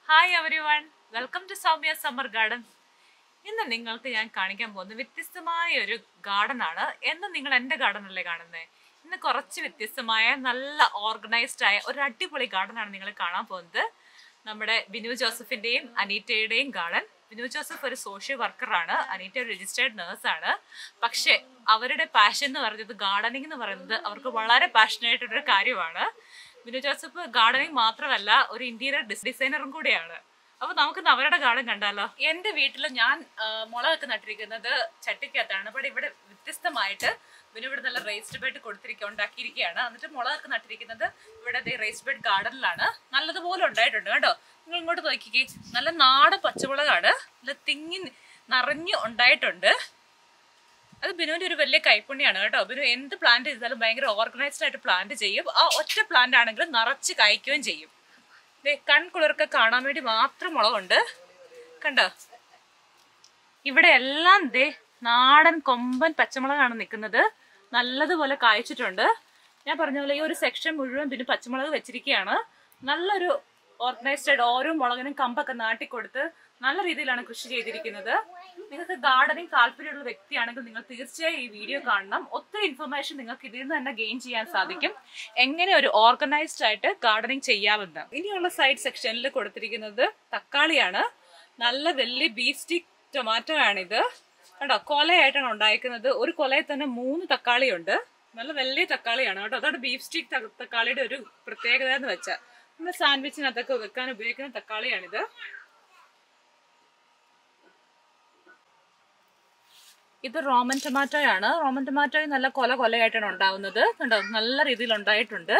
hi everyone welcome to Soumya summer garden ഇന്ന് നിങ്ങൾക്ക് ഞാൻ കാണിക്കാൻ പോകുന്നത് വ്യത്യസ്തമായ ഒരു ഗാർഡൻ ആണ് എന്ന് നിങ്ങൾ എൻ്റെ ഗാർഡൻ അല്ലേ കാണുന്നത് ഇന്ന് കുറച്ച് വ്യത്യസ്തമായ നല്ല ഓർഗനൈസ്ഡ് ആയ ഒരു അടിപൊളി ഗാർഡൻ ആണ് നിങ്ങൾ കാണാൻ പോകുന്നത് നമ്മുടെ ബിനു ജോസഫിന്റെയും അനീറ്റയുടെയും ഗാർഡൻ ബിനു ജോസഫ് ഒരു സോഷ്യൽ വർക്കറാണ് അനീറ്റ ഒരു രജിസ്റ്റേർഡ് നേഴ്സാണ് പക്ഷേ അവരുടെ പാഷൻ എന്ന് പറയുന്നത് ഗാർഡനിങ് എന്ന് പറയുന്നത് അവർക്ക് വളരെ പാഷനായിട്ടുള്ള ഒരു കാര്യമാണ് ബിനു ജോസഫ് ഗാർഡനിങ് മാത്രമല്ല ഒരു ഇന്റീരിയർ ഡിസൈനറും കൂടിയാണ് അപ്പൊ നമുക്ക് ഇന്ന് അവരുടെ ഗാർഡൻ കണ്ടാലോ എന്റെ വീട്ടിൽ ഞാൻ ആ, മുളകൊക്കെ നട്ടിരിക്കുന്നത് ചട്ടിക്കകത്താണ് പക്ഷെ ഇവിടെ വ്യത്യസ്തമായിട്ട് ബിനു ഇവിടെ നല്ല റേസ്ഡ് ബെഡ് കൊടുത്തിരിക്കുക ഉണ്ടാക്കിയിരിക്കുകയാണ് എന്നിട്ട് മുളകൊക്കെ നട്ടിരിക്കുന്നത് ഇവിടെ റേസ്ഡ് ബെഡ് ഗാർഡനിലാണ് നല്ലതുപോലെ ഉണ്ടായിട്ടുണ്ട് കേട്ടോ നിങ്ങൾ ഇങ്ങോട്ട് നോക്കിക്കേ നല്ല നാടൻ പച്ചമുളകാണ് നല്ല തിങ്ങി നിറഞ്ഞു ഉണ്ടായിട്ടുണ്ട് അത് ബിനുവിന്റെ ഒരു വലിയ കൈപ്പുണ്യാണ് കേട്ടോ ബിനു എന്ത് പ്ലാന്റ് ചെയ്താലും ഭയങ്കര ഓർഗനൈസ്ഡ് ആയിട്ട് പ്ലാന്റ് ചെയ്യും ആ ഒറ്റ പ്ലാന്റ് ആണെങ്കിലും നിറച്ച് കായ്ക്കുകയും ചെയ്യും ദേ കൺകുളിർക്കെ കാണാൻ വേണ്ടി മാത്രം മുളകുണ്ട് കണ്ടോ ഇവിടെ എല്ലാം ദേ നാടൻ കൊമ്പൻ പച്ചമുളകാണ് നിൽക്കുന്നത് നല്ലതുപോലെ കായ്ച്ചിട്ടുണ്ട് ഞാൻ പറഞ്ഞ പോലെ ഈ ഒരു സെക്ഷൻ മുഴുവൻ പിന്നെ പച്ചമുളക് വെച്ചിരിക്കുകയാണ് നല്ലൊരു ഓർഗനൈസ്ഡ് ആയിട്ട് ഓരോ മുളകിനും കമ്പൊക്കെ നാട്ടിക്കൊടുത്ത് നല്ല രീതിയിലാണ് കൃഷി ചെയ്തിരിക്കുന്നത് നിങ്ങൾക്ക് ഗാർഡനിങ് താല്പര്യമുള്ള വ്യക്തിയാണെങ്കിൽ നിങ്ങൾ തീർച്ചയായും ഈ വീഡിയോ കാണണം ഒത്തിരി ഇൻഫർമേഷൻ നിങ്ങൾക്ക് ഇതിൽ നിന്ന് തന്നെ ഗെയിൻ ചെയ്യാൻ സാധിക്കും എങ്ങനെ ഒരു ഓർഗനൈസ്ഡ് ആയിട്ട് ഗാർഡനിങ് ചെയ്യാമെന്ന് ഇനിയുള്ള സൈഡ് സെക്ഷനിൽ കൊടുത്തിരിക്കുന്നത് തക്കാളിയാണ് നല്ല വലിയ ബീഫ് സ്റ്റിക് ടൊമാറ്റോ ആണിത് കണ്ടോ കൊലയായിട്ടാണ് ഉണ്ടായിരിക്കുന്നത് ഒരു കൊലയിൽ തന്നെ മൂന്ന് തക്കാളിയുണ്ട് നല്ല വലിയ തക്കാളിയാണ് കേട്ടോ അതാണ് ബീഫ് സ്റ്റിക് തക്കാളിയുടെ ഒരു പ്രത്യേകത എന്ന് വെച്ചാൽ നമ്മൾ സാൻഡ്വിച്ചിനകത്തൊക്കെ വെക്കാൻ ഉപയോഗിക്കുന്ന തക്കാളിയാണിത് ഇത് റോമൻ ടൊമാറ്റോയാണ് റോമൻ ടൊമാറ്റോയും നല്ല കൊല കൊലയായിട്ടാണ് ഉണ്ടാവുന്നത് കണ്ടോ നല്ല രീതിയിൽ ഉണ്ടായിട്ടുണ്ട്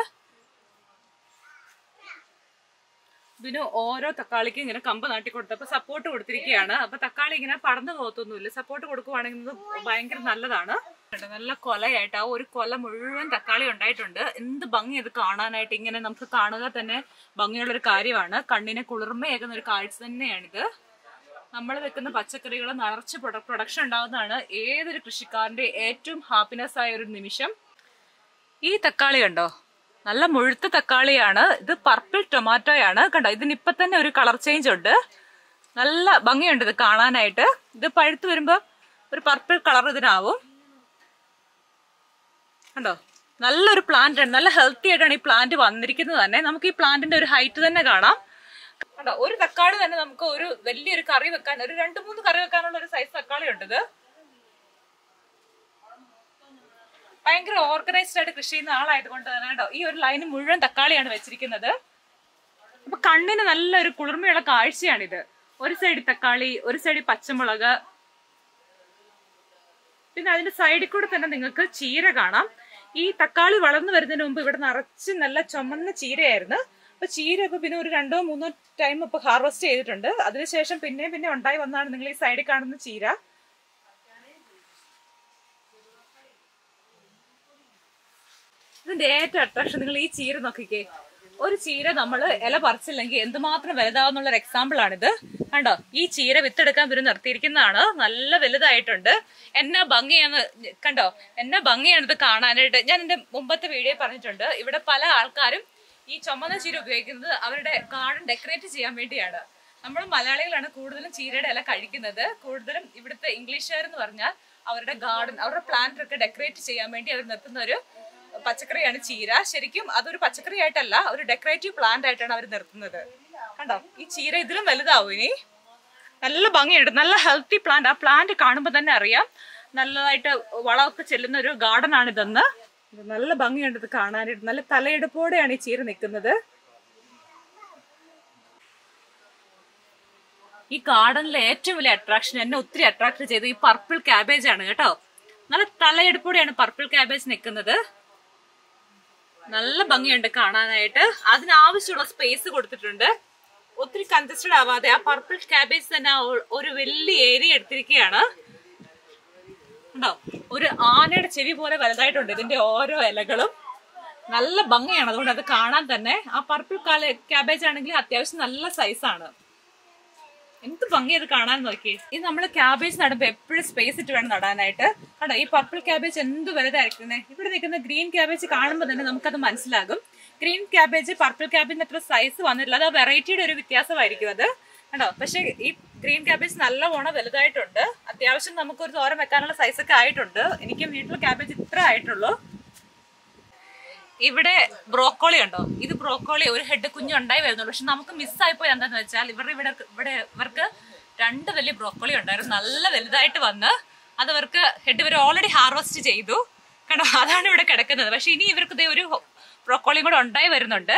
ഇതിന് ഓരോ തക്കാളിക്കും ഇങ്ങനെ കമ്പ് നാട്ടി കൊടുത്തപ്പോ സപ്പോർട്ട് കൊടുത്തിരിക്കുകയാണ് അപ്പൊ തക്കാളി ഇങ്ങനെ പടന്നു പോകത്തൊന്നുമില്ല സപ്പോർട്ട് കൊടുക്കുവാണെങ്കിൽ ഇത് ഭയങ്കര നല്ലതാണ് കണ്ടോ, നല്ല കൊലയായിട്ട് ആ ഒരു കൊല മുഴുവൻ തക്കാളി ഉണ്ടായിട്ടുണ്ട് എന്ത് ഭംഗി ഇത് കാണാനായിട്ട് ഇങ്ങനെ നമുക്ക് കാണുക തന്നെ ഭംഗിയുള്ള ഒരു കാര്യമാണ് കണ്ണിനെ കുളിർമയേക്കുന്ന ഒരു കാഴ്ച തന്നെയാണിത് നമ്മൾ വെക്കുന്ന പച്ചക്കറികൾ നിറച്ച് പ്രൊഡക്ഷൻ ഉണ്ടാവുന്നതാണ് ഏതൊരു കൃഷിക്കാരന്റെ ഏറ്റവും ഹാപ്പിനെസ് ആയ ഒരു നിമിഷം ഈ തക്കാളി കണ്ടോ നല്ല മുഴുത്ത തക്കാളിയാണ് ഇത് പർപ്പിൾ ടൊമാറ്റോയാണ് കണ്ടോ ഇതിന് ഇപ്പൊ തന്നെ ഒരു കളർ ചേഞ്ച് ഉണ്ട് നല്ല ഭംഗിയുണ്ട് ഇത് കാണാനായിട്ട് ഇത് പഴുത്ത് വരുമ്പോ ഒരു പർപ്പിൾ കളർ ഇതിനാവും കണ്ടോ നല്ലൊരു പ്ലാന്റ് ആണ് നല്ല ഹെൽത്തി ആയിട്ടാണ് ഈ പ്ലാന്റ് വന്നിരിക്കുന്നത് തന്നെ നമുക്ക് ഈ പ്ലാന്റിന്റെ ഒരു ഹൈറ്റ് തന്നെ കാണാം കണ്ടോ ഒരു തക്കാളി തന്നെ നമുക്ക് ഒരു വലിയൊരു കറി വെക്കാൻ ഒരു രണ്ട് മൂന്ന് കറി വെക്കാനുള്ള ഒരു സൈസ് തക്കാളി ഉണ്ട് ഇത് ഭയങ്കര ഓർഗനൈസ്ഡ് ആയിട്ട് കൃഷി ചെയ്യുന്ന ആളായത് കൊണ്ട് തന്നെ കേട്ടോ ഈ ഒരു ലൈന് മുഴുവൻ തക്കാളിയാണ് വെച്ചിരിക്കുന്നത് അപ്പൊ കണ്ണിന് നല്ലൊരു കുളിർമയുള്ള കാഴ്ചയാണിത് ഒരു സൈഡിൽ തക്കാളി ഒരു സൈഡിൽ പച്ചമുളക് പിന്നെ അതിന്റെ സൈഡിൽ കൂടെ തന്നെ നിങ്ങൾക്ക് ചീര കാണാം ഈ തക്കാളി വളർന്നു വരുന്നതിന് മുമ്പ് ഇവിടെ നിറച്ച് നല്ല ചുമന്ന ചീരയായിരുന്നു അപ്പൊ ചീര ഇപ്പൊ പിന്നെ ഒരു രണ്ടോ മൂന്നോ ടൈം ഇപ്പൊ ഹാർവെസ്റ്റ് ചെയ്തിട്ടുണ്ട് അതിനുശേഷം പിന്നെ പിന്നെ ഉണ്ടായി വന്നതാണ് നിങ്ങൾ ഈ സൈഡിൽ കാണുന്ന ചീര ഇതിന്റെ ഏറ്റവും അട്രാക്ഷൻ നിങ്ങൾ ഈ ചീര നോക്കിക്കേ ഒരു ചീര നമ്മൾ ഇല പറിച്ചില്ലെങ്കിൽ എന്തുമാത്രം വലുതാവുന്നുള്ള ഒരു എക്സാമ്പിൾ ആണിത് കണ്ടോ ഈ ചീര വിത്തെടുക്കാൻ ഇവര് നിർത്തിയിരിക്കുന്നതാണ് നല്ല വലുതായിട്ടുണ്ട് എന്നാ ഭംഗിയാണ് കണ്ടോ എന്നാ ഭംഗിയാണ് ഇത് കാണാനായിട്ട് ഞാൻ എന്റെ മുമ്പത്തെ വീഡിയോ പറഞ്ഞിട്ടുണ്ട് ഇവിടെ പല ആൾക്കാരും ഈ ചുമന്ന ചീര ഉപയോഗിക്കുന്നത് അവരുടെ ഗാർഡൻ ഡെക്കറേറ്റ് ചെയ്യാൻ വേണ്ടിയാണ് നമ്മൾ മലയാളികളാണ് കൂടുതലും ചീരയുടെ ഇല കഴിക്കുന്നത് കൂടുതലും ഇവിടുത്തെ ഇംഗ്ലീഷുകാർ എന്ന് പറഞ്ഞാൽ അവരുടെ ഗാർഡൻ അവരുടെ പ്ലാന്റ് ഒക്കെ ഡെക്കറേറ്റ് ചെയ്യാൻ വേണ്ടി അവർ നിർത്തുന്ന ഒരു പച്ചക്കറിയാണ് ചീര ശരിക്കും അതൊരു പച്ചക്കറി ആയിട്ടല്ല ഒരു ഡെക്കറേറ്റീവ് പ്ലാന്റ് ആയിട്ടാണ് അവർ നിർത്തുന്നത് കണ്ടോ ഈ ചീര ഇതിലും വലുതാവും ഇനി നല്ല ഭംഗിയുണ്ട് നല്ല ഹെൽത്തി പ്ലാന്റ് ആ പ്ലാന്റ് കാണുമ്പോൾ തന്നെ അറിയാം നല്ലതായിട്ട് വളമൊക്കെ ചെല്ലുന്ന ഒരു ഗാർഡൻ ആണ് ഇതെന്ന് ഇത് നല്ല ഭംഗിയുണ്ട് ഇത് കാണാനായിട്ട് നല്ല തലയെടുപ്പോടെയാണ് ഈ ചീര നിൽക്കുന്നത് ഈ ഗാർഡനിലെ ഏറ്റവും വലിയ അട്രാക്ഷൻ എന്നെ ഒത്തിരി അട്രാക്ട് ചെയ്ത് ഈ പർപ്പിൾ ക്യാബേജ് ആണ് കേട്ടോ നല്ല തലയെടുപ്പോടെയാണ് പർപ്പിൾ ക്യാബേജ് നിൽക്കുന്നത് നല്ല ഭംഗിയുണ്ട് കാണാനായിട്ട് അതിനാവശ്യമുള്ള സ്പേസ് കൊടുത്തിട്ടുണ്ട് ഒത്തിരി കൺജസ്റ്റഡ് ആവാതെ ആ പർപ്പിൾ ക്യാബേജ് തന്നെ ആ ഒ- ഒരു വലിയ ഏരിയ എടുത്തിരിക്കുകയാണ് ഉണ്ടോ ഒരു ആനയുടെ ചെവി പോലെ വലുതായിട്ടുണ്ട് ഇതിന്റെ ഓരോ ഇലകളും നല്ല ഭംഗിയാണ് അതുകൊണ്ട് അത് കാണാൻ തന്നെ ആ പർപ്പിൾ ക്യാബേജ് ആണെങ്കിൽ അത്യാവശ്യം നല്ല സൈസാണ് എന്ത് ഭംഗി അത് കാണാൻ നോക്കി ഇത് നമ്മൾ ക്യാബേജ് നടുമ്പോ എപ്പോഴും സ്പേസ് ഇട്ട് വേണം നടാനായിട്ട് കണ്ടോ ഈ പർപ്പിൾ ക്യാബേജ് എന്ത് വലുതായിരിക്കുന്നത് ഇവിടെ നിൽക്കുന്ന ഗ്രീൻ ക്യാബേജ് കാണുമ്പോൾ തന്നെ നമുക്കത് മനസ്സിലാകും ഗ്രീൻ ക്യാബേജ് പർപ്പിൾ ക്യാബേജിന് അത്ര സൈസ് വന്നിട്ടില്ല അത് വെറൈറ്റിയുടെ ഒരു വ്യത്യാസമായിരിക്കും അത് കണ്ടോ പക്ഷെ ഈ ഗ്രീൻ ക്യാബേജ് നല്ലവണ്ണം വലുതായിട്ടുണ്ട് അത്യാവശ്യം നമുക്കൊരു തോരൻ വെക്കാനുള്ള സൈസ് ഒക്കെ ആയിട്ടുണ്ട് എനിക്ക് വീട്ടിൽ ക്യാബേജ് ഇത്ര ആയിട്ടുള്ളൂ ഇവിടെ ബ്രോക്കോളി ഉണ്ടോ ഇത് ബ്രോക്കോളി ഒരു ഹെഡ് കുഞ്ഞുണ്ടായി വരുന്നുള്ളൂ പക്ഷെ നമുക്ക് മിസ്സായിപ്പോയി എന്താന്ന് വെച്ചാൽ ഇവരുടെ ഇവിടെ ഇവിടെ ഇവർക്ക് രണ്ട് വലിയ ബ്രോക്കോളി ഉണ്ടായിരുന്നു നല്ല വലുതായിട്ട് വന്ന് അത് ഇവർക്ക് ഹെഡ് ഇവർ ഓൾറെഡി ഹാർവെസ്റ്റ് ചെയ്തു കണ്ടോ അതാണ് ഇവിടെ കിടക്കുന്നത് പക്ഷെ ഇനി ഇവർക്ക് ദേ ഒരു ബ്രോക്കോളിയും കൂടെ ഉണ്ടായി വരുന്നുണ്ട്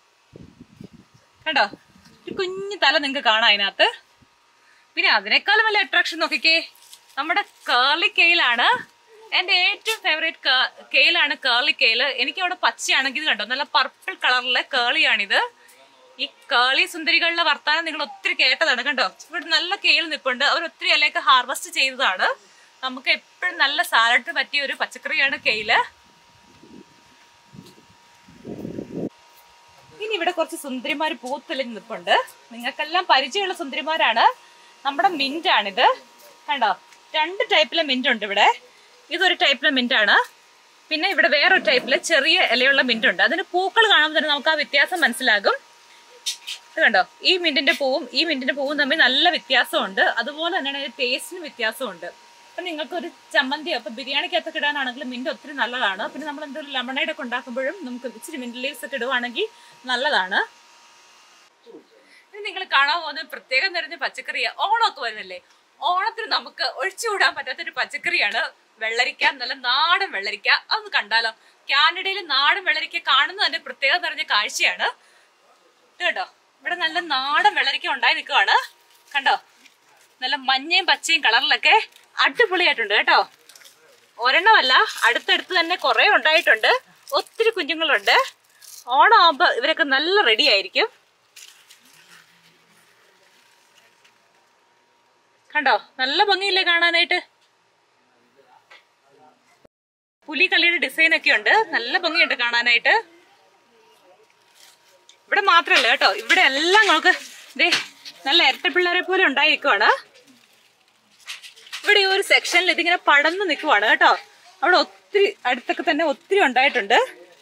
കണ്ടോ ഒരു കുഞ്ഞു തല നിങ്ങൾക്ക് കാണാം അതിനകത്ത് പിന്നെ അതിനേക്കാളും വലിയ അട്രാക്ഷൻ നോക്കിക്കേ നമ്മുടെ കേർലി കെയിലാണ് എന്റെ ഏറ്റവും ഫേവറേറ്റ് കെയിലാണ് കേർലി കെയിൽ എനിക്ക് അവിടെ പച്ചയാണെങ്കിൽ ഇത് കണ്ടോ നല്ല പർപ്പിൾ കളറിലെ കേളിയാണിത് ഈ കേളി സുന്ദരികളുടെ വർത്താനം നിങ്ങൾ ഒത്തിരി കേട്ടതാണ് കണ്ടോ ഇവിടെ നല്ല കെയിൽ നിൽപ്പുണ്ട് അവർ ഒത്തിരി ഇലയൊക്കെ ഹാർവെസ്റ്റ് ചെയ്തതാണ് നമുക്ക് എപ്പോഴും നല്ല സാലഡ് പറ്റിയ ഒരു പച്ചക്കറിയാണ് കെയില് ഇനി ഇവിടെ കുറച്ച് സുന്ദരിമാർ പൂത്തെളിഞ്ഞ് നിൽപ്പുണ്ട് നിങ്ങൾക്കെല്ലാം പരിചയമുള്ള സുന്ദരിമാരാണ് നമ്മുടെ മിന്റ് ആണിത് കണ്ടോ രണ്ട് ടൈപ്പിലെ മിന്റ് ഉണ്ട് ഇവിടെ ഇതൊരു ടൈപ്പിലെ മിന്റ് ആണ് പിന്നെ ഇവിടെ വേറൊരു ടൈപ്പിലെ ചെറിയ ഇലയുള്ള മിന്റ് ഉണ്ട് അതിന് പൂക്കൾ കാണുമ്പോൾ തന്നെ നമുക്ക് ആ വ്യത്യാസം മനസ്സിലാകും ഇത് കണ്ടോ ഈ മിന്റിന്റെ പൂവും ഈ മിന്റിന്റെ പൂവും തമ്മിൽ നല്ല വ്യത്യാസമുണ്ട് അതുപോലെ തന്നെയാണ് ഇതിന്റെ ടേസ്റ്റിന് വ്യത്യാസമുണ്ട് അപ്പൊ നിങ്ങൾക്ക് ഒരു ചമ്മന്തിയോ അപ്പൊ ബിരിയാണിക്കകത്തൊക്കെ ഇടാനാണെങ്കിലും മിന്റ് ഒത്തിരി നല്ലതാണ് പിന്നെ നമ്മൾ എന്തെങ്കിലും ലെമണൈഡ് ഒക്കെ ഉണ്ടാക്കുമ്പോഴും നമുക്ക് ഇച്ചിരി മിന്റ് ലീവ്സ് ഒക്കെ ഇടുവാണെങ്കിൽ നല്ലതാണ് ഇനി നിങ്ങൾ കാണാൻ പോകുന്ന ഒരു പ്രത്യേകം നിറഞ്ഞ പച്ചക്കറിയാ ഓണമൊക്കെ വരുന്നല്ലേ ഓണത്തിന് നമുക്ക് ഒഴിച്ചുകൂടാൻ പറ്റാത്ത ഒരു പച്ചക്കറിയാണ് വെള്ളരിക്ക നല്ല നാടൻ വെള്ളരിക്ക അതൊന്ന് കണ്ടാലോ കാനഡയിൽ നാടൻ വെള്ളരിക്ക കാണുന്നത് തന്നെ പ്രത്യേകം നിറഞ്ഞ കാഴ്ചയാണ് ഇത് കേട്ടോ ഇവിടെ നല്ല നാടൻ വെള്ളരിക്ക ഉണ്ടായി നിൽക്കുവാണ് കണ്ടോ നല്ല മഞ്ഞയും പച്ചയും കളറിലൊക്കെ അടിപൊളിയായിട്ടുണ്ട് കേട്ടോ ഒരെണ്ണമല്ല അടുത്തടുത്ത് തന്നെ കുറെ ഉണ്ടായിട്ടുണ്ട് ഒത്തിരി കുഞ്ഞുങ്ങളുണ്ട് ഓണം ആകുമ്പോ ഇവരൊക്കെ നല്ല റെഡി ആയിരിക്കും കണ്ടോ നല്ല ഭംഗിയില്ലേ കാണാനായിട്ട് പുലി കളിയുടെ ഡിസൈൻ ഒക്കെ ഉണ്ട് നല്ല ഭംഗിയുണ്ട് കാണാനായിട്ട് ഇവിടെ മാത്രല്ല കേട്ടോ ഇവിടെ എല്ലാം നമുക്ക് ദേ നല്ല ഇരട്ടപ്പിള്ളേരെ പോലെ ഉണ്ടായിരിക്കുവാണ് ഇവിടെ ഈ ഒരു സെക്ഷനിൽ ഇതിങ്ങനെ പടർന്നു നിൽക്കുവാണ് കേട്ടോ അവിടെ ഒത്തിരി അടുത്തൊക്കെ തന്നെ ഒത്തിരി ഉണ്ടായിട്ടുണ്ട്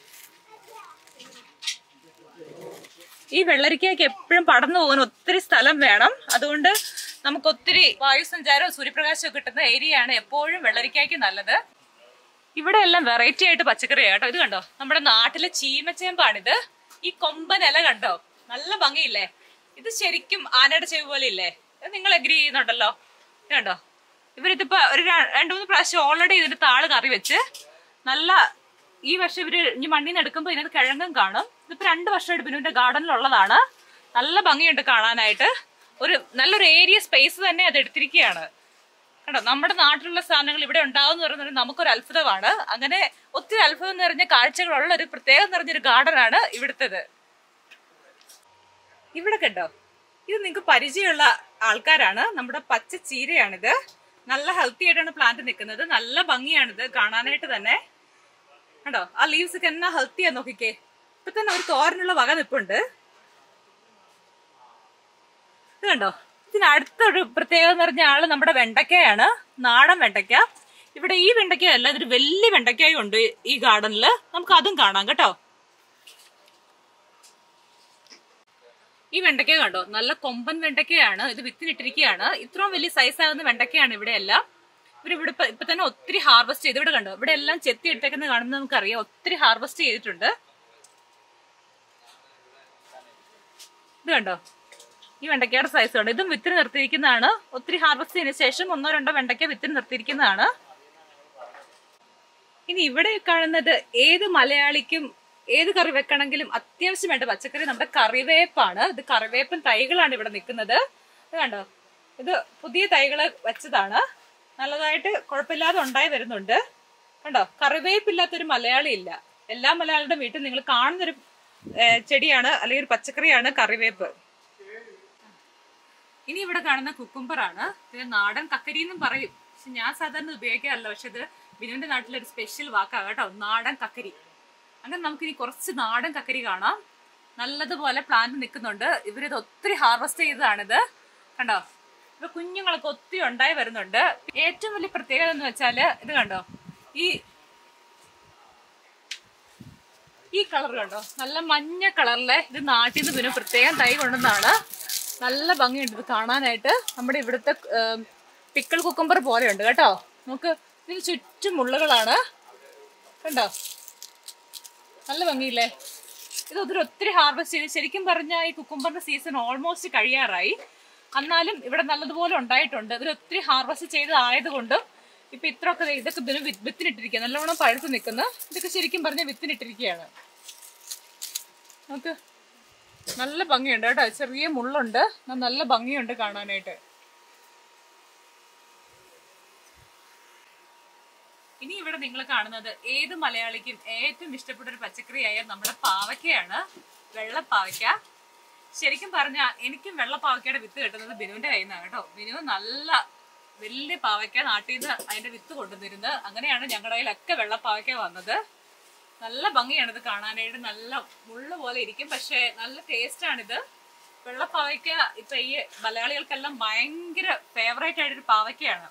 ഈ വെള്ളരിക്കയ്ക്ക് എപ്പോഴും പടർന്നു പോകാൻ ഒത്തിരി സ്ഥലം വേണം അതുകൊണ്ട് നമുക്ക് ഒത്തിരി വായുസഞ്ചാരവും സൂര്യപ്രകാശവും കിട്ടുന്ന ഏരിയയാണ് എപ്പോഴും വെള്ളരിക്കയ്ക്ക് നല്ലത് ഇവിടെ എല്ലാം വെറൈറ്റി ആയിട്ട് പച്ചക്കറിയാ കേട്ടോ ഇത് കണ്ടോ നമ്മുടെ നാട്ടിലെ ചീമച്ചേമ്പാണിത് ഈ കൊമ്പൻ ഇല കണ്ടോ നല്ല ഭംഗിയില്ലേ ഇത് ശരിക്കും ആനയുടെ ചെവി പോലെ ഇല്ലേ ഇത് നിങ്ങൾ എഗ്രി ചെയ്യുന്നുണ്ടല്ലോ ഇത് കണ്ടോ ഇവരിതിപ്പോ ഒരു ര- രണ്ടു മൂന്ന് പ്രാവശ്യം ഓൾറെഡി ഇതിന്റെ താള് കറി വെച്ച് നല്ല ഈ വർഷം ഇവര് ഇനി മണ്ണിൽ നിന്ന് എടുക്കുമ്പോൾ ഇതിനകത്ത് കിഴങ്ങും കാണും ഇതിപ്പോ രണ്ട് വർഷമായിട്ട് ബിനുവിന്റെ ഗാർഡനിലുള്ളതാണ് നല്ല ഭംഗിയുണ്ട് കാണാനായിട്ട് ഒരു നല്ലൊരു ഏരിയ സ്പേസ് തന്നെ അത് എടുത്തിരിക്കുകയാണ് കണ്ടോ നമ്മുടെ നാട്ടിലുള്ള സാധനങ്ങൾ ഇവിടെ ഉണ്ടാവും പറയുന്നത് നമുക്കൊരു അത്ഭുതമാണ് അങ്ങനെ ഒത്തിരി അത്ഭുതം നിറഞ്ഞ കാഴ്ചകളുള്ള ഒരു പ്രത്യേകം നിറഞ്ഞൊരു ഗാർഡൻ ആണ് ഇവിടുത്തേത് ഇവിടെ കണ്ടോ ഇത് നിങ്ങൾക്ക് പരിചയമുള്ള ആൾക്കാരാണ് നമ്മുടെ പച്ച ചീരയാണിത് നല്ല ഹെൽത്തി ആയിട്ടാണ് പ്ലാന്റ് നിൽക്കുന്നത് നല്ല ഭംഗിയാണിത് കാണാനായിട്ട് തന്നെ കണ്ടോ ആ ലീവ്സ് ഒക്കെ എന്നാ ഹെൽത്തിയാ നോക്കിക്കേ ഇപ്പൊ തന്നെ ഒരു തോരനുള്ള വക നിപ്പുണ്ട് ഇത് കണ്ടോ ഇതിന് അടുത്തൊരു പ്രത്യേകത എന്ന് പറഞ്ഞ ആള് നമ്മുടെ വെണ്ടയ്ക്കയാണ് നാടൻ വെണ്ടയ്ക്ക ഇവിടെ ഈ വെണ്ടയ്ക്ക അല്ല ഇതൊരു വലിയ വെണ്ടയ്ക്കായും ഉണ്ട് ഈ ഗാർഡനിൽ നമുക്ക് അതും കാണാം കേട്ടോ ഈ വെണ്ടയ്ക്ക കണ്ടോ നല്ല കൊമ്പൻ വെണ്ടയ്ക്കയാണ് ഇത് വിത്തിനിട്ടിരിക്കുകയാണ് ഇത്രയും വലിയ സൈസ് ആകുന്ന വെണ്ടയ്ക്കയാണ് ഇവിടെ എല്ലാം ഇവർ ഇവിടെ ഇപ്പൊ ഇപ്പൊ തന്നെ ഒത്തിരി ഹാർവെസ്റ്റ് ചെയ്ത് ഇവിടെ കണ്ടോ ഇവിടെ എല്ലാം ചെത്തി ഇട്ടേക്കുന്നത് കാണുന്നത് നമുക്കറിയാം ഒത്തിരി ഹാർവെസ്റ്റ് ചെയ്തിട്ടുണ്ട് ഇത് കണ്ടോ ഈ വെണ്ടയ്ക്കയുടെ സൈസ് ഉണ്ട് ഇതും വിത്തിന് നിർത്തിയിരിക്കുന്നതാണ് ഒത്തിരി ഹാർവെസ്റ്റ് ചെയ്തതിനു ശേഷം ഒന്നോ രണ്ടോ വെണ്ടയ്ക്ക വിത്തിന് നിർത്തിയിരിക്കുന്നതാണ് ഇനി ഇവിടെ കാണുന്നത് ഏത് മലയാളിക്കും ഏത് കറി വെക്കണമെങ്കിലും അത്യാവശ്യം വേണ്ട പച്ചക്കറി നമ്മുടെ കറിവേപ്പാണ് ഇത് കറിവേപ്പൻ തൈകളാണ് ഇവിടെ നിൽക്കുന്നത് ഇത് കണ്ടോ ഇത് പുതിയ തൈകള് വെച്ചതാണ് നല്ലതായിട്ട് കുഴപ്പമില്ലാതെ ഉണ്ടായി വരുന്നുണ്ട് കണ്ടോ കറിവേപ്പില്ലാത്തൊരു മലയാളി ഇല്ല എല്ലാ മലയാളിയുടെ വീട്ടിൽ നിങ്ങൾ കാണുന്നൊരു ഏഹ്, ചെടിയാണ് അല്ലെങ്കിൽ ഒരു പച്ചക്കറിയാണ് കറിവേപ്പ് ഇനി ഇവിടെ കാണുന്ന കുക്കുംബർ ആണ് ഇത് നാടൻ കക്കരി എന്നും പറയും പക്ഷെ ഞാൻ സാധാരണ ഉപയോഗിക്കാറില്ല പക്ഷെ ഇത് ബിനുവിന്റെ നാട്ടിലൊരു സ്പെഷ്യൽ വാക്കാണ് കേട്ടോ നാടൻ കക്കരി അങ്ങനെ നമുക്കിനി കുറച്ച് നാടൻ കക്കരി കാണാം നല്ലതുപോലെ പ്ലാന്റ് നിൽക്കുന്നുണ്ട് ഇവരിത് ഒത്തിരി ഹാർവെസ്റ്റ് ചെയ്തതാണിത് കണ്ടോ ഇപ്പൊ കുഞ്ഞുങ്ങളൊക്കെ ഒത്തിരി ഉണ്ടായി വരുന്നുണ്ട് ഏറ്റവും വലിയ പ്രത്യേകത എന്ന് വെച്ചാല് ഇത് കണ്ടോ ഈ ഈ കളർ കണ്ടോ നല്ല മഞ്ഞ കളറിലെ ഇത് നാട്ടിൽ നിന്ന് പിന്നെ പ്രത്യേകം തൈ കൊണ്ടുവന്നാണ് നല്ല ഭംഗിയുണ്ട് ഇത് കാണാനായിട്ട് നമ്മുടെ ഇവിടുത്തെ പിക്കിൾ കുക്കുംബർ പോലെയുണ്ട് കേട്ടോ നമുക്ക് ഇതിന് ചുറ്റും മുള്ളുകളാണ് കണ്ടോ നല്ല ഭംഗിയില്ലേ ഇത് ഒത്തിരി ഒത്തിരി ഹാർവെസ്റ്റ് ചെയ്ത് ശരിക്കും പറഞ്ഞാൽ ഈ കുക്കുംബറിന്റെ സീസൺ ഓൾമോസ്റ്റ് കഴിയാറായി എന്നാലും ഇവിടെ നല്ലതുപോലെ ഉണ്ടായിട്ടുണ്ട് ഇതിൽ ഒത്തിരി ഹാർവെസ്റ്റ് ചെയ്തതായതുകൊണ്ടും ഇപ്പൊ ഇത്രയൊക്കെ ദേ ഇതൊക്കെ ഇതിന് വി- വിത്തിനിട്ടിരിക്കുക നല്ലോണം പഴുത്ത് നിൽക്കുന്ന ഇതൊക്കെ ശരിക്കും പറഞ്ഞ വിത്തിനിട്ടിരിക്കുകയാണ് നമുക്ക് നല്ല ഭംഗിയുണ്ട് കേട്ടോ ചെറിയ മുള്ളുണ്ട് എന്നാ നല്ല ഭംഗിയുണ്ട് കാണാനായിട്ട് ഇനി ഇവിടെ നിങ്ങൾ കാണുന്നത് ഏത് മലയാളിക്കും ഏറ്റവും ഇഷ്ടപ്പെട്ട ഒരു പച്ചക്കറിയായ നമ്മുടെ പാവയ്ക്കയാണ് വെള്ളപ്പാവയ്ക്ക ശരിക്കും പറഞ്ഞാൽ എനിക്കും വെള്ളപ്പാവയ്ക്കയുടെ വിത്ത് കിട്ടുന്നത് ബിനുവിന്റെ കയ്യിൽ നിന്നാണ് കേട്ടോ ബിനു നല്ല വലിയ പാവയ്ക്ക നാട്ടിൽ നിന്ന് അതിന്റെ വിത്ത് കൊണ്ടുവന്നിരുന്നത് അങ്ങനെയാണ് ഞങ്ങളുടെ കയ്യിലൊക്കെ വെള്ളപ്പാവയ്ക്ക വന്നത് നല്ല ഭംഗിയാണ് ഇത് കാണാനായിട്ട് നല്ല മുള്ളു പോലെ ഇരിക്കും പക്ഷെ നല്ല ടേസ്റ്റ് ആണിത് വെള്ളപ്പാവയ്ക്ക ഇപ്പൊ ഈ മലയാളികൾക്കെല്ലാം ഭയങ്കര ഫേവറേറ്റ് ആയിട്ടൊരു പാവയ്ക്കയാണ്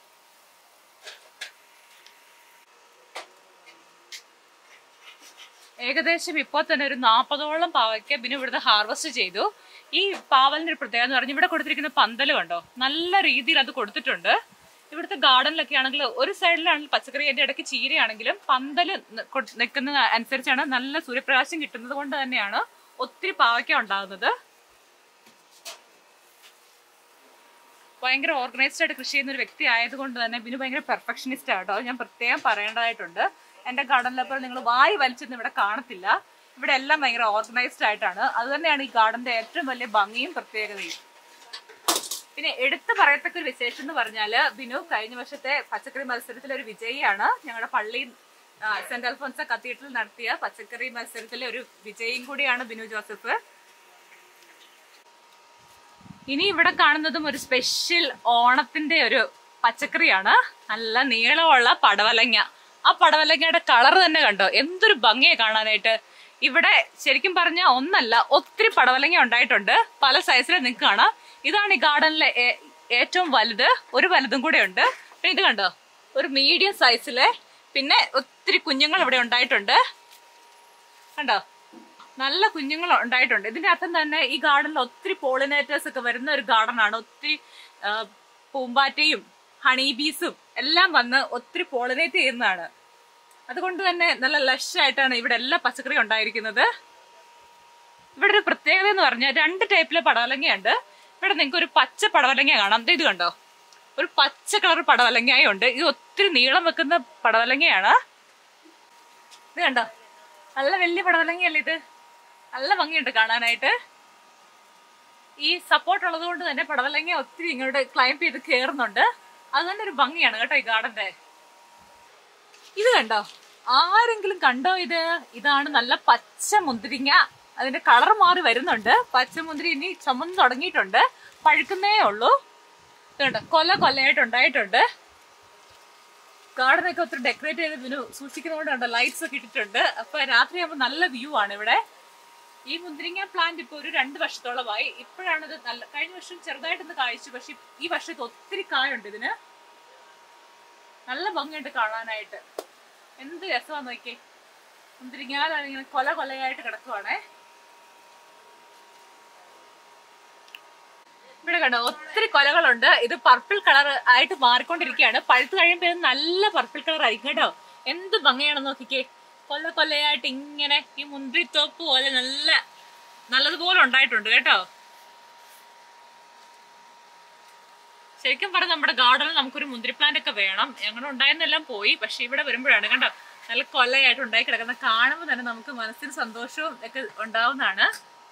ഏകദേശം ഇപ്പോൾ തന്നെ ഒരു നാൽപ്പതോളം പാവയ്ക്ക പിന്നെ ഇവിടുന്ന് ഹാർവെസ്റ്റ് ചെയ്തു ഈ പാവലിന്റെ ഒരു പ്രത്യേകത എന്ന് പറഞ്ഞാൽ ഇവിടെ കൊടുത്തിരിക്കുന്ന പന്തല് കണ്ടോ നല്ല രീതിയിൽ അത് കൊടുത്തിട്ടുണ്ട് ഇവിടുത്തെ ഗാർഡനിലൊക്കെ ആണെങ്കിൽ ഒരു സൈഡിലാണെങ്കിൽ പച്ചക്കറി അതിന്റെ ഇടയ്ക്ക് ചീരയാണെങ്കിലും പന്തല് ന- കൊ- നിൽക്കുന്ന അനുസരിച്ചാണ് നല്ല സൂര്യപ്രകാശം കിട്ടുന്നത് കൊണ്ട് തന്നെയാണ് ഒത്തിരി പാവയ്ക്ക ഉണ്ടാകുന്നത് ഭയങ്കര ഓർഗനൈസ്ഡ് ആയിട്ട് കൃഷി ചെയ്യുന്ന ഒരു വ്യക്തി ആയതുകൊണ്ട് തന്നെ ബിനു ഭയങ്കര പെർഫെക്ഷനിസ്റ്റ് ആട്ടോ അത് ഞാൻ പ്രത്യേകം പറയേണ്ടതായിട്ടുണ്ട് എന്റെ ഗാർഡനിലപ്പോൾ നിങ്ങൾ വായി വലിച്ചൊന്നും ഇവിടെ കാണത്തില്ല ഇവിടെ എല്ലാം ഭയങ്കര ഓർഗനൈസ്ഡ് ആയിട്ടാണ് അത് തന്നെയാണ് ഈ ഗാർഡന്റെ ഏറ്റവും വലിയ ഭംഗിയും പ്രത്യേകതയും പിന്നെ എടുത്തു പറയത്തക്ക ഒരു വിശേഷം എന്ന് പറഞ്ഞാല് ബിനു കഴിഞ്ഞ വർഷത്തെ പച്ചക്കറി മത്സരത്തിലെ ഒരു വിജയിയാണ് ഞങ്ങളുടെ പള്ളി ആ, സെന്റ് അൽഫോൻസ കത്തീഡ്രൽ നടത്തിയ പച്ചക്കറി മത്സരത്തിലെ ഒരു വിജയിയും കൂടിയാണ് ബിനു ജോസഫ് ഇനി ഇവിടെ കാണുന്നതും ഒരു സ്പെഷ്യൽ ഓണത്തിന്റെ ഒരു പച്ചക്കറിയാണ് നല്ല നീളമുള്ള പടവലങ്ങ ആ പടവലങ്ങയുടെ കളർ തന്നെ കണ്ടോ എന്തൊരു ഭംഗിയാ കാണാനായിട്ട് ഇവിടെ ശരിക്കും പറഞ്ഞ ഒന്നല്ല ഒത്തിരി പടവലങ്ങ ഉണ്ടായിട്ടുണ്ട് പല സൈസിൽ നിങ്ങൾക്ക് കാണാം ഇതാണ് ഈ ഗാർഡനിലെ ഏ- ഏറ്റവും വലുത് ഒരു വലുതും കൂടെ ഉണ്ട് പിന്നെ ഇത് കണ്ടോ ഒരു മീഡിയം സൈസിലെ പിന്നെ ഒത്തിരി കുഞ്ഞുങ്ങൾ ഇവിടെ ഉണ്ടായിട്ടുണ്ട് കണ്ടോ നല്ല കുഞ്ഞുങ്ങൾ ഉണ്ടായിട്ടുണ്ട് ഇതിന്റെ അർത്ഥം തന്നെ ഈ ഗാർഡനിൽ ഒത്തിരി പോളിനേറ്റേഴ്സ് ഒക്കെ വരുന്ന ഒരു ഗാർഡൻ ആണ് ഒത്തിരി ആ, പൂമ്പാറ്റയും ഹണി ബീസും എല്ലാം വന്ന് ഒത്തിരി പോളിനേറ്റ് ചെയ്യുന്നതാണ് അതുകൊണ്ട് തന്നെ നല്ല ലഷ് ആയിട്ടാണ് ഇവിടെ എല്ലാ പച്ചക്കറിയും ഉണ്ടായിരിക്കുന്നത് ഇവിടെ ഒരു പ്രത്യേകത എന്ന് പറഞ്ഞാൽ രണ്ട് ടൈപ്പിലെ പടവലങ്ങയുണ്ട് ഇവിടെ നിങ്ങൾക്ക് ഒരു പച്ച പടവലങ്ങ കാണാം ദേ ഇത് കണ്ടോ ഒരു പച്ച കളർ പടവലങ്ങയും ഉണ്ട് ഇത് ഒത്തിരി നീളം വെക്കുന്ന പടവലങ്ങയാണ് ഇത് കണ്ടോ നല്ല വലിയ പടവലങ്ങയല്ലേ ഇത് നല്ല ഭംഗിയുണ്ട് കാണാനായിട്ട് ഈ സപ്പോർട്ട് ഉള്ളത് കൊണ്ട് തന്നെ പടവലങ്ങ ഒത്തിരി ഇങ്ങോട്ട് ക്ലൈംബ് ചെയ്ത് കയറുന്നുണ്ട് അത് തന്നെ ഒരു ഭംഗിയാണ് കേട്ടോ ഈ ഗാർഡന്റെ ഇത് കണ്ടോ ആരെങ്കിലും കണ്ടോ ഇത് ഇതാണ് നല്ല പച്ച മുന്തിരിങ്ങ അതിന്റെ കളർ മാറി വരുന്നുണ്ട് പച്ച മുന്തിരി ഇനി ചുമന്ന് തുടങ്ങിയിട്ടുണ്ട് പഴുക്കുന്നേ ഉള്ളൂ ഇത് കണ്ടോ കൊല കൊലയായിട്ട് ഉണ്ടായിട്ടുണ്ട് ഗാർഡനൊക്കെ ഒത്തിരി ഡെക്കറേറ്റ് ചെയ്ത് ഇതിന് സൂക്ഷിക്കുന്നതുകൊണ്ട് കണ്ടോ ലൈറ്റ്സ് ഒക്കെ ഇട്ടിട്ടുണ്ട് അപ്പൊ രാത്രിയാകുമ്പോൾ നല്ല വ്യൂ ആണ് ഇവിടെ ഈ മുന്തിരിങ്ങ പ്ലാന്റ് ഇപ്പൊ ഒരു രണ്ട് വർഷത്തോളമായി ഇപ്പോഴാണ് ഇത് നല്ല കഴിഞ്ഞ വർഷം ചെറുതായിട്ടൊന്ന് കായ്ച്ചു പക്ഷെ ഈ വർഷത്ത് ഒത്തിരി കായുണ്ട് ഇതിന് നല്ല ഭംഗിയുണ്ട് കാണാനായിട്ട് എന്ത് രസമാന്ന് നോക്കിയേ മുന്തിരിങ്ങ ഇങ്ങനെ കൊല കൊലയായിട്ട് കിടക്കുവാണേ ഇവിടെ കണ്ടോ ഒത്തിരി കൊലകളുണ്ട് ഇത് പർപ്പിൾ കളർ ആയിട്ട് മാറിക്കൊണ്ടിരിക്കുകയാണ് പഴുത്ത് കഴിയുമ്പോൾ ഇത് നല്ല പർപ്പിൾ കളർ ആയിരിക്കും കേട്ടോ എന്ത് ഭംഗിയാണെന്ന് നോക്കിക്കേ കൊല്ല കൊല്ലയായിട്ട് ഇങ്ങനെ ഈ മുന്തിരിത്തോപ്പ് പോലെ നല്ല നല്ലതുപോലെ ഉണ്ടായിട്ടുണ്ട് കേട്ടോ ശരിക്കും പറഞ്ഞ നമ്മുടെ ഗാർഡനിൽ നമുക്കൊരു മുന്തിരി പ്ലാന്റ് ഒക്കെ വേണം ഞങ്ങൾ ഉണ്ടായിരുന്നെല്ലാം പോയി പക്ഷെ ഇവിടെ വരുമ്പോഴാണ് കണ്ടോ നല്ല കൊല്ലയായിട്ട് ഉണ്ടായി കിടക്കുന്ന കാണുമ്പോൾ തന്നെ നമുക്ക് മനസ്സിന് സന്തോഷവും ഒക്കെ ഉണ്ടാവുന്നതാണ്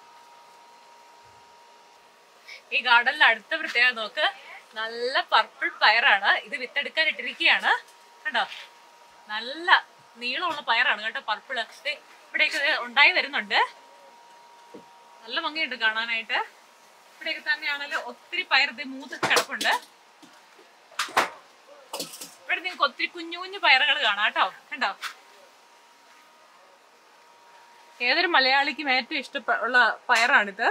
ഈ ഗാർഡനിൽ അടുത്ത പ്രത്യേകത നോക്ക് നല്ല പർപ്പിൾ പയറാണ് ഇത് വിത്തെടുക്കാൻ ഇട്ടിരിക്കുകയാണ് കണ്ടോ നല്ല നീളമുള്ള പയറാണ് കേട്ടോ പർപ്പിള് ഇവിടെയൊക്കെ ഇത് ഉണ്ടായി വരുന്നുണ്ട് നല്ല ഭംഗിയുണ്ട് കാണാനായിട്ട് ഇവിടെയൊക്കെ തന്നെയാണല്ലോ ഒത്തിരി പയർ ഇത് മൂത്ത് കിടപ്പുണ്ട് ഇവിടെ നിങ്ങൾക്ക് ഒത്തിരി കുഞ്ഞു കുഞ്ഞു പയറുകൾ കാണാം കേട്ടോ കണ്ടോ ഏതൊരു മലയാളിക്കും ഏറ്റവും ഇഷ്ടമുള്ള പയറാണിത്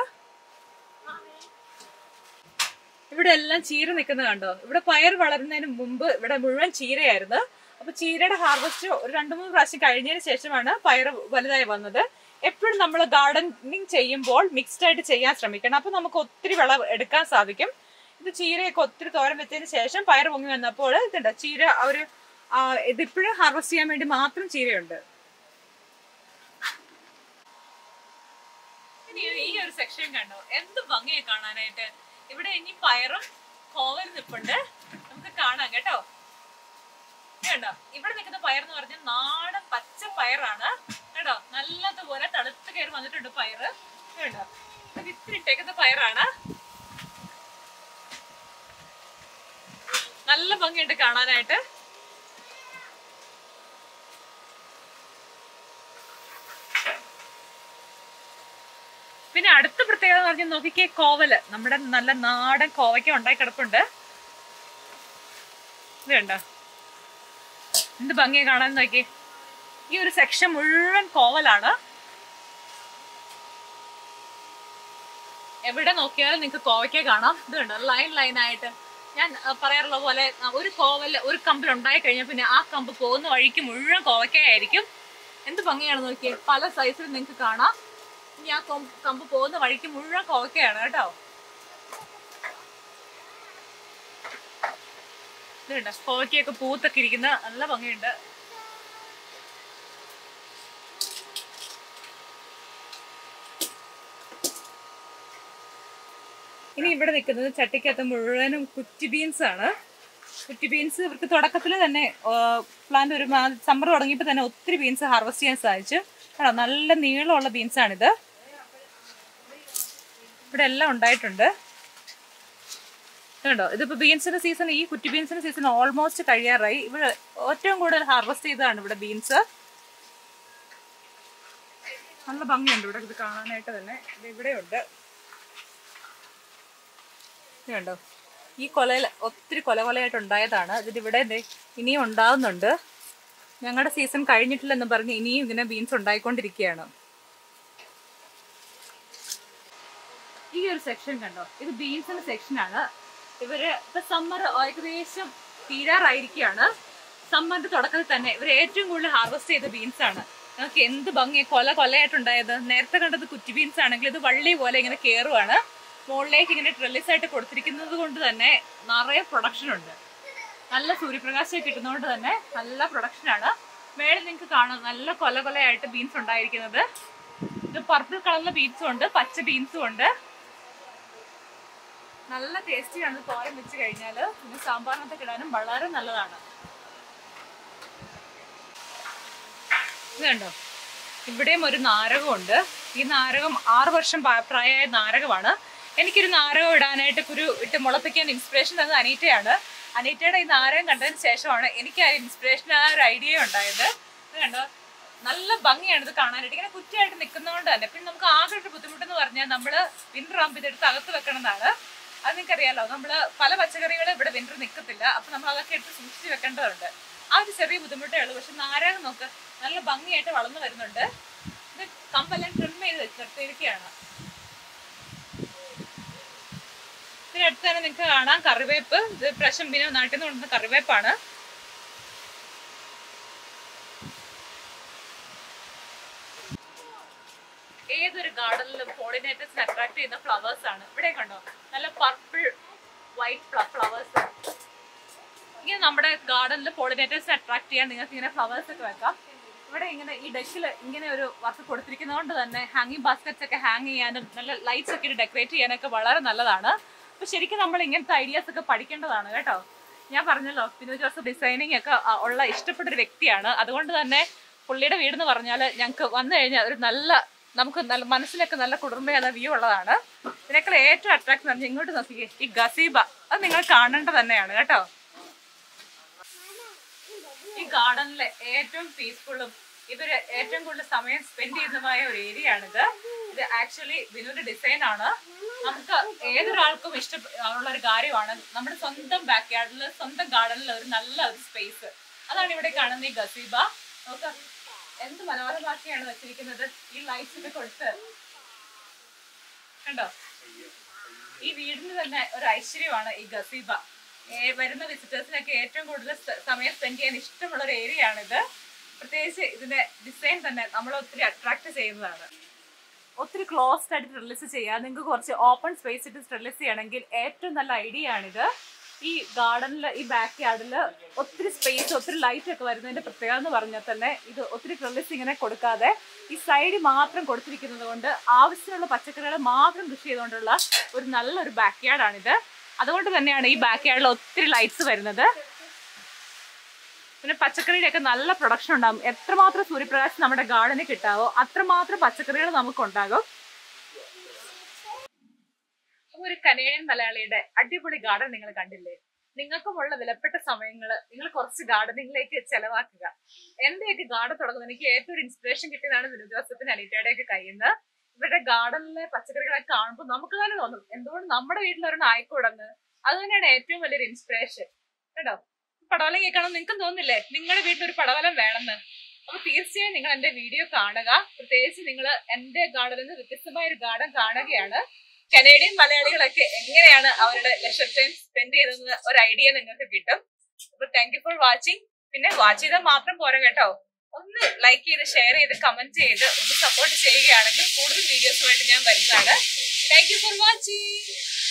ഇവിടെ എല്ലാം ചീര നിൽക്കുന്നത് കണ്ടോ ഇവിടെ പയർ വളരുന്നതിന് മുമ്പ് ഇവിടെ മുഴുവൻ ചീരയായിരുന്നു അപ്പൊ ചീരയുടെ ഹാർവസ്റ്റ് ഒരു രണ്ട് മൂന്ന് പ്രാവശ്യം കഴിഞ്ഞതിന് ശേഷമാണ് പയർ വലുതായി വന്നത് എപ്പോഴും നമ്മൾ ഗാർഡനിങ് ചെയ്യുമ്പോൾ മിക്സ്ഡ് ആയിട്ട് ചെയ്യാൻ ശ്രമിക്കണം അപ്പൊ നമുക്ക് ഒത്തിരി വിളവ് എടുക്കാൻ സാധിക്കും ഇത് ചീരയൊക്കെ ഒത്തിരി തോരൻ വെച്ചതിന് ശേഷം പയർ പൊങ്ങി വന്നപ്പോൾ ഇതുണ്ട് ചീര ആ ഒരു ആ, ഇതിപ്പോഴും ഹാർവസ്റ്റ് ചെയ്യാൻ വേണ്ടി മാത്രം ചീരയുണ്ട് ഇനി ഈ ഒരു സെക്ഷൻ കണ്ടോ എന്ത് ഭംഗിയാ കാണാനായിട്ട് ഇവിടെ ഇനി പയറും കോവലും നിപ്പുണ്ട് നമുക്ക് കാണാം കേട്ടോ ഇത് കണ്ടോ ഇവിടെ നിൽക്കുന്ന പയർ എന്ന് പറഞ്ഞാൽ നാടൻ പച്ച പയറാണ് കേട്ടോ നല്ലതുപോലെ തളുത്ത് കയറി വന്നിട്ടുണ്ട് പയറ് ഇത് കണ്ടോ ഇത് വിത്തിരിട്ടേക്കുന്ന പയറാണ് നല്ല ഭംഗിയുണ്ട് കാണാനായിട്ട് പിന്നെ അടുത്ത പ്രത്യേകത എന്ന് പറഞ്ഞാൽ നോക്കിക്കേ കോവല് നമ്മുടെ നല്ല നാടൻ കോവയ്ക്ക ഉണ്ടായി കിടപ്പുണ്ട് ഇത് കണ്ടോ എന്ത് ഭംഗിയെ കാണാൻ നോക്കി ഈ ഒരു സെക്ഷൻ മുഴുവൻ കോവലാണ് എവിടെ നോക്കിയാലും നിങ്ങൾക്ക് കോവയ്ക്ക കാണാം ഇത് കണ്ടോ ലൈൻ ലൈൻ ആയിട്ട് ഞാൻ ആ, പറയാറുള്ള പോലെ ആ, ഒരു കോവൽ ഒരു കമ്പിൽ ഉണ്ടായി കഴിഞ്ഞാൽ പിന്നെ ആ കമ്പ് പോകുന്ന വഴിക്ക് മുഴുവൻ കോവയ്ക്കായിരിക്കും എന്ത് ഭംഗിയാണ് നോക്കിയേ പല സൈസിൽ നിങ്ങൾക്ക് കാണാം ഇനി ആ കൊമ്പ് കമ്പ് പോകുന്ന വഴിക്ക് മുഴുവൻ കോവയ്ക്കയാണ് കേട്ടോ ഇതുണ്ട് കോവയ്ക്കൊക്കെ പൂത്തൊക്കെ ഇരിക്കുന്ന നല്ല ഭംഗിയുണ്ട് ഇനി ഇവിടെ നിൽക്കുന്നത് ചട്ടിക്കകത്ത് മുഴുവനും കുറ്റി ബീൻസ് ആണ് കുറ്റി ബീൻസ് ഇവർക്ക് തുടക്കത്തിൽ തന്നെ പ്ലാന്റ് ഒരു സമ്മർ തുടങ്ങിയപ്പോൾ തന്നെ ഒത്തിരി ബീൻസ് ഹാർവസ്റ്റ് ചെയ്യാൻ സാധിച്ചു കേട്ടോ നല്ല നീളമുള്ള ബീൻസ് ആണിത് ഇവിടെ എല്ലാം ഉണ്ടായിട്ടുണ്ട് കണ്ടോ ഇതിപ്പോ ബീൻസിന്റെ സീസൺ ഈ കുറ്റി ബീൻസിന്റെ സീസൺ ഓൾമോസ്റ്റ് കഴിയാറായി ഇവിടെ ഏറ്റവും കൂടുതൽ ഹാർവസ്റ്റ് ചെയ്തതാണ് ഇവിടെ ബീൻസ് നല്ല ഭംഗിയുണ്ട് ഇവിടെ ഇത് കാണാനായിട്ട് തന്നെ ഇത് ഇവിടെയുണ്ട് ഇത് കണ്ടോ ഈ കൊലയിൽ ഒത്തിരി കൊല കൊലയായിട്ട് ഉണ്ടായതാണ് ഇതിൽ ഇവിടെ ദേ ഇനിയും ഉണ്ടാവുന്നുണ്ട് ഞങ്ങളുടെ സീസൺ കഴിഞ്ഞിട്ടില്ലെന്ന് പറഞ്ഞ് ഇനിയും ഇങ്ങനെ ബീൻസ് ഉണ്ടായിക്കൊണ്ടിരിക്കുകയാണ് ഈ ഒരു സെക്ഷൻ കണ്ടോ ഇത് ബീൻസിന്റെ സെക്ഷനാണ് ഇവര് ഇപ്പൊ സമ്മർ ഏകദേശം തീരാറായിരിക്കുകയാണ് സമ്മറിന്റെ തുടക്കത്തിൽ തന്നെ ഇവർ ഏറ്റവും കൂടുതൽ ഹാർവസ്റ്റ് ചെയ്ത ബീൻസ് ആണ് നമുക്ക് എന്ത് ഭംഗി കൊല കൊലയായിട്ടുണ്ടായത് നേരത്തെ കണ്ടത് കുറ്റി ബീൻസ് ആണെങ്കിൽ ഇത് വള്ളി പോലെ ഇങ്ങനെ കയറുവാണ് മുകളിലേക്ക് ഇങ്ങനെ ട്രെല്ലിസ് ആയിട്ട് കൊടുത്തിരിക്കുന്നത് കൊണ്ട് തന്നെ നിറയെ പ്രൊഡക്ഷൻ ഉണ്ട് നല്ല സൂര്യപ്രകാശം കിട്ടുന്നതുകൊണ്ട് തന്നെ നല്ല പ്രൊഡക്ഷൻ ആണ് മേളിൽ നിങ്ങൾക്ക് കാണാം നല്ല കൊല കൊലയായിട്ട് ബീൻസ് ഉണ്ടായിരിക്കുന്നത് ഇത് പർപ്പിൾ കളറിലെ ബീൻസും ഉണ്ട് പച്ച ബീൻസും ഉണ്ട് നല്ല ടേസ്റ്റിയാണ് ഇത് തോരൻ വെച്ച് കഴിഞ്ഞാൽ പിന്നെ സാമ്പാറിനകത്ത് ഇടാനും വളരെ നല്ലതാണ് ഇത് കണ്ടോ ഇവിടെയും ഒരു നാരകമുണ്ട് ഈ നാരകം ആറ് വർഷം പ്രാ- പ്രായമായ നാരകമാണ് എനിക്കൊരു നാരകം ഇടാനായിട്ട് കുരു ഇട്ട് മുളപ്പിക്കാൻ ഇൻസ്പിറേഷൻ തന്നത് അനീറ്റയാണ് അനീറ്റയുടെ ഈ നാരകം കണ്ടതിന് ശേഷമാണ് എനിക്ക് ആ ഇൻസ്പിറേഷൻ ആ ഒരു ഐഡിയ ഉണ്ടായത് ഇത് കണ്ടോ നല്ല ഭംഗിയാണ് ഇത് കാണാനായിട്ട് ഇങ്ങനെ കുറ്റിയായിട്ട് നിൽക്കുന്നതുകൊണ്ട് തന്നെ പിന്നെ നമുക്ക് ആകെ ഒരു ബുദ്ധിമുട്ടെന്ന് പറഞ്ഞാൽ നമ്മൾ വിന്റർ ആകുമ്പോൾ ഇതെടുത്ത് അകത്ത് വെക്കണം എന്നാണ് അത് നിങ്ങൾക്കറിയാലോ നമ്മൾ പല പച്ചക്കറികൾ ഇവിടെ വിന്റർ നിൽക്കത്തില്ല അപ്പൊ നമ്മൾ അതൊക്കെ എടുത്ത് സൂക്ഷിച്ച് വെക്കേണ്ടതുണ്ട് ആ ഒരു ചെറിയ ബുദ്ധിമുട്ടേ ഉള്ളൂ പക്ഷെ നാരകം നോക്ക് നല്ല ഭംഗിയായിട്ട് വളർന്നു വരുന്നുണ്ട് ഇത് കമ്പെല്ലാം ട്രിം ചെയ്ത് വെച്ചിരിക്കുകയാണ് ഇതിന് അടുത്ത് തന്നെ നിങ്ങൾക്ക് കാണാം കറിവേപ്പ് ഇത് പ്രശംബിന് നാട്ടിൽ നിന്ന് കൊണ്ടുവന്ന കറിവേപ്പാണ് ഏതൊരു ഗാർഡനിലും പോളിനേറ്റേഴ്സിന് അട്രാക്ട് ചെയ്യുന്ന ഫ്ലവേഴ്സ് ആണ് ഇവിടെ കണ്ടോ നല്ല പർപ്പിൾ വൈറ്റ് ഫ്ലവേഴ്സ് ഇങ്ങനെ നമ്മുടെ ഗാർഡനിൽ പോളിനേറ്റേഴ്സിനെ അട്രാക്ട് ചെയ്യാൻ നിങ്ങൾക്ക് ഇങ്ങനെ ഫ്ലവേഴ്സ് ഒക്കെ വെക്കാം ഇവിടെ ഇങ്ങനെ ഈ ഡെക്കിൽ ഇങ്ങനെ ഒരു വർക്ക് കൊടുത്തിരിക്കുന്നതുകൊണ്ട് തന്നെ ഹാങ്ങിങ് ബാസ്ക്കറ്റ്സ് ഒക്കെ ഹാങ് ചെയ്യാനും നല്ല ലൈറ്റ്സ് ഒക്കെ ഡെക്കറേറ്റ് ചെയ്യാനൊക്കെ വളരെ നല്ലതാണ് അപ്പൊ ശരിക്കും നമ്മൾ ഇങ്ങനത്തെ ഐഡിയാസ് ഒക്കെ പഠിക്കേണ്ടതാണ് കേട്ടോ ഞാൻ പറഞ്ഞല്ലോ ബിനു ജോസഫ് ഡിസൈനിങ് ഒക്കെ ആ, ഉള്ള ഇഷ്ടപ്പെട്ട ഒരു വ്യക്തിയാണ് അതുകൊണ്ട് തന്നെ പുള്ളിയുടെ വീട് എന്ന് പറഞ്ഞാൽ ഞങ്ങൾക്ക് വന്നു കഴിഞ്ഞാൽ ഒരു നല്ല നമുക്ക് നല്ല മനസ്സിലൊക്കെ നല്ല കുളിർമയുള്ള വ്യൂ ഉള്ളതാണ് ഇതിനേക്കാൾ ഏറ്റവും അട്രാക്ട് പറഞ്ഞാൽ ഇങ്ങോട്ട് നോക്കിയേ ഈ ഗസീബ അത് നിങ്ങൾ കാണേണ്ടത് തന്നെയാണ് കേട്ടോ ഈ ഗാർഡനിലെ ഏറ്റവും പീസ്ഫുള്ളും ഇവര് ഏറ്റവും കൂടുതൽ സമയം സ്പെൻഡ് ചെയ്യുന്നതുമായ ഒരു ഏരിയ ആണിത് ഇത് ആക്ച്വലി വിനുവിന്റെ ഡിസൈൻ ആണ് നമുക്ക് ഏതൊരാൾക്കും ഇഷ്ടമുള്ള ഒരു കാര്യമാണ് നമ്മുടെ സ്വന്തം ബാക്ക് യാർഡിൽ സ്വന്തം ഗാർഡനിൽ ഒരു നല്ല ഒരു സ്പേസ് അതാണ് ഇവിടെ കാണുന്ന ഈ ഗസീബ നമുക്ക് എന്ത് മനോഹരമാക്കിയാണ് വെച്ചിരിക്കുന്നത് ഈ ലൈറ്റ്സ് ഒക്കെ കൊടുത്ത് കണ്ടോ ഈ വീടിന് തന്നെ ഒരു ഐശ്വര്യമാണ് ഈ ഗസീബ ഏ- വരുന്ന വിസിറ്റേഴ്സിനൊക്കെ ഏറ്റവും കൂടുതൽ സ- സമയം സ്പെൻഡ് ചെയ്യാൻ ഇഷ്ടമുള്ള ഒരു ഏരിയ ആണിത് പ്രത്യേകിച്ച് ഇതിന്റെ ഡിസൈൻ തന്നെ നമ്മളെ ഒത്തിരി അട്രാക്ട് ചെയ്യുന്നതാണ് ഒത്തിരി ക്ലോസ്ഡ് ആയിട്ട് റിലീസ് ചെയ്യാം നിങ്ങൾക്ക് കുറച്ച് ഓപ്പൺ സ്പേസ് ഇട്ട് റിലീസ് ചെയ്യണമെങ്കിൽ ഏറ്റവും നല്ല ഐഡിയ ആണിത് ഈ ഗാർഡനിൽ ഈ ബാക്ക് യാർഡിൽ ഒത്തിരി സ്പേസ് ഒത്തിരി ലൈറ്റ് ഒക്കെ വരുന്നതിന്റെ പ്രത്യേകത എന്ന് പറഞ്ഞാൽ തന്നെ ഇത് ഒത്തിരി റിലീസ് ഇങ്ങനെ കൊടുക്കാതെ ഈ സൈഡ് മാത്രം കൊടുത്തിരിക്കുന്നത് കൊണ്ട് ആവശ്യമുള്ള പച്ചക്കറികൾ മാത്രം കൃഷി ചെയ്തുകൊണ്ടുള്ള ഒരു നല്ലൊരു ബാക്ക് യാർഡാണിത് അതുകൊണ്ട് തന്നെയാണ് ഈ ബാക്ക് യാർഡിൽ ഒത്തിരി ലൈറ്റ്സ് വരുന്നത് പിന്നെ പച്ചക്കറിയുടെ ഒക്കെ നല്ല പ്രൊഡക്ഷൻ ഉണ്ടാകും എത്രമാത്രം സൂര്യപ്രകാശം നമ്മുടെ ഗാർഡനിൽ കിട്ടാവോ അത്രമാത്രം പച്ചക്കറികൾ നമുക്കുണ്ടാകും അപ്പൊ ഒരു കനേഡിയൻ മലയാളിയുടെ അടിപൊളി ഗാർഡൻ നിങ്ങൾ കണ്ടില്ലേ നിങ്ങൾക്കുമുള്ള വിലപ്പെട്ട സമയങ്ങൾ നിങ്ങൾ കുറച്ച് ഗാർഡനിങ്ങിലേക്ക് ചെലവാക്കുക എന്റെയൊക്കെ ഗാർഡൻ തുടങ്ങുന്നത് എനിക്ക് ഏറ്റവും ഒരു ഇൻസ്പിറേഷൻ കിട്ടിയതാണ് വിനു ജോസഫിന് അനിറ്റയുടെ ഒക്കെ കയ്യിൽ നിന്ന് ഇവരുടെ ഗാർഡനിലെ പച്ചക്കറികളൊക്കെ കാണുമ്പോൾ നമുക്ക് തന്നെ തോന്നും എന്തുകൊണ്ട് നമ്മുടെ വീട്ടിലൊരെണ്ണം ആയിക്കൂടെന്ന് അത് തന്നെയാണ് ഏറ്റവും വലിയൊരു ഇൻസ്പിറേഷൻ കേട്ടോ പടവലം കേൾക്കണം നിങ്ങൾക്കും തോന്നില്ലേ നിങ്ങളുടെ വീട്ടിൽ ഒരു പടവലം വേണമെന്ന് അപ്പൊ തീർച്ചയായും നിങ്ങൾ എന്റെ വീഡിയോ കാണുക പ്രത്യേകിച്ച് നിങ്ങൾ എന്റെ ഗാർഡനിൽ നിന്ന് വ്യത്യസ്തമായ ഒരു ഗാർഡൻ കാണുകയാണ് കനേഡിയൻ മലയാളികളൊക്കെ എങ്ങനെയാണ് അവരുടെ ലെഷർ ടൈം സ്പെൻഡ് ചെയ്തതെന്ന് ഒരു ഐഡിയ നിങ്ങൾക്ക് കിട്ടും അപ്പൊ താങ്ക് യു ഫോർ വാച്ചിങ് പിന്നെ വാച്ച് ചെയ്താൽ മാത്രം പോരാ കേട്ടോ ഒന്ന് ലൈക്ക് ചെയ്ത് ഷെയർ ചെയ്ത് കമന്റ് ചെയ്ത് ഒന്ന് സപ്പോർട്ട് ചെയ്യുകയാണെങ്കിൽ കൂടുതൽ വീഡിയോസുമായിട്ട് ഞാൻ വരുന്നതാണ് താങ്ക് യു ഫോർ വാച്ചിങ്